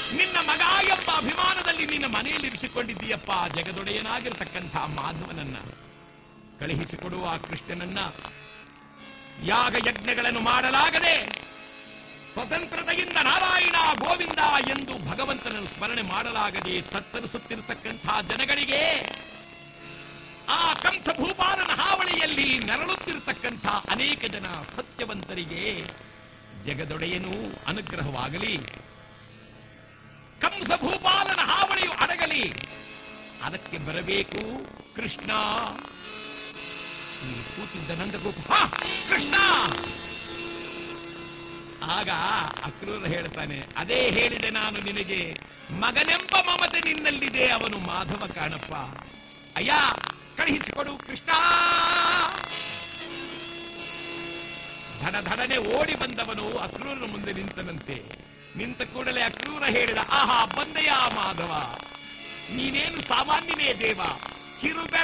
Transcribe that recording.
ನಿನ್ನ ಮಗ ಎಂಬ ಅಭಿಮಾನದಲ್ಲಿ ನಿನ್ನ ಮನೆಯಲ್ಲಿರಿಸಿಕೊಂಡಿದ್ದೀಯಪ್ಪ ಜಗದೊಡೆಯನಾಗಿರ್ತಕ್ಕಂಥ ಮಾಧವನನ್ನ ಕಳುಹಿಸಿಕೊಡುವ ಆ ಕೃಷ್ಣನನ್ನ ಯಾಗ ಯಜ್ಞಗಳನ್ನು ಮಾಡಲಾಗದೆ ಸ್ವತಂತ್ರತೆಯಿಂದ ನಾರಾಯಣ ಗೋವಿಂದ ಎಂದು ಭಗವಂತನನ್ನು ಸ್ಮರಣೆ ಮಾಡಲಾಗದೆ ತತ್ತರಿಸುತ್ತಿರತಕ್ಕಂಥ ಜನಗಳಿಗೆ ಆ ಕಂಸ ಭೂಪಾಲನ ಹಾವಳಿಯಲ್ಲಿ ನರಳುತ್ತಿರತಕ್ಕಂಥ ಅನೇಕ ಜನ ಸತ್ಯವಂತರಿಗೆ ಜಗದೊಡೆಯನು ಅನುಗ್ರಹವಾಗಲಿ ಕಂಸ ಭೂಪಾಲನ ಹಾವಳಿಯು ಅಡಗಲಿ ಅದಕ್ಕೆ ಬರಬೇಕು ಕೃಷ್ಣ ಇಲ್ಲಿ ಕೂತಿದ್ದ ನಂದಗೋಪ "ಹಾ, ಕೃಷ್ಣ ಆಗ ಅಕ್ರೂರ ಹೇಳ್ತಾನೆ ಅದೇ ಹೇಳಿದೆ ನಾನು ನಿನಗೆ ಮಗನೆಂಬ ಮಮತೆ ನಿನ್ನಲ್ಲಿದೆ ಅವನು ಮಾಧವ ಕಾಣಪ್ಪ ಅಯ್ಯ ಕಳುಹಿಸಿಕೊಡು ಕೃಷ್ಣ ಧಡ ಧಡನೆ ಓಡಿ ಬಂದವನು ಅಕ್ರೂರನ ಮುಂದೆ ನಿಂತನಂತೆ ನಿಂತ ಕೂಡಲೇ ಅಕ್ರೂರ ಹೇಳಿದ ಆಹಾ ಬಂದೆಯಾ ಮಾಧವ ನೀನೇನು ಸಾಮಾನ್ಯನೇ ದೇವ ಕಿರುಬೆ